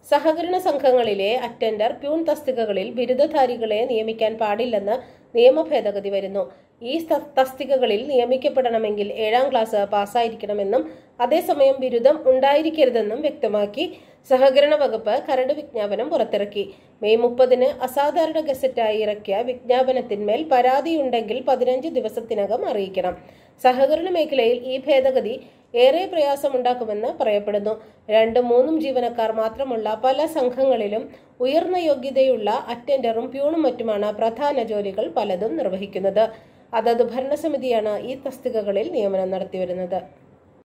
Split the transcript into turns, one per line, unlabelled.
സഹകരണ സംഘങ്ങളിലെ attender peon തസ്തികകളിൽ ബിരുദധാരികളെ നിയമിക്കാൻ പാടില്ലെന്ന് നിയമ ഭേദഗതി വരുന്നു ഈ ത- തസ്തികകളിൽ നിയമിക്കപ്പെടണമെങ്കിൽ ഏഴാം ക്ലാസ് പാസ്സായിരിക്കണമെന്നും അതേസമയം ബിരുദം ഉണ്ടായിരിക്കരുതെന്നും വ്യക്തമാക്കി സഹകരണ വകുപ്പ് കരട് വിജ്ഞാപനം പുറത്തിറക്കി മെയ് മുപ്പതിന് അസാധാരണ ഗസറ്റായി ഇറക്കിയ വിജ്ഞാപനത്തിന്മേൽ പരാതിയുണ്ടെങ്കിൽ പതിനഞ്ച് ദിവസത്തിനകം അറിയിക്കണം സഹകരണ മേഖലയിൽ ഈ ഭേദഗതി ഏറെ പ്രയാസമുണ്ടാക്കുമെന്ന് പറയപ്പെടുന്നു രണ്ടും മൂന്നും ജീവനക്കാർ മാത്രമുള്ള പല സംഘങ്ങളിലും ഉയർന്ന യോഗ്യതയുള്ള അറ്റൻഡറും പ്യൂണും മറ്റുമാണ് പ്രധാന ജോലികൾ പലതും നിർവഹിക്കുന്നത് അതത് ഭരണസമിതിയാണ് ഈ തസ്തികകളിൽ നിയമനം നടത്തിവരുന്നത്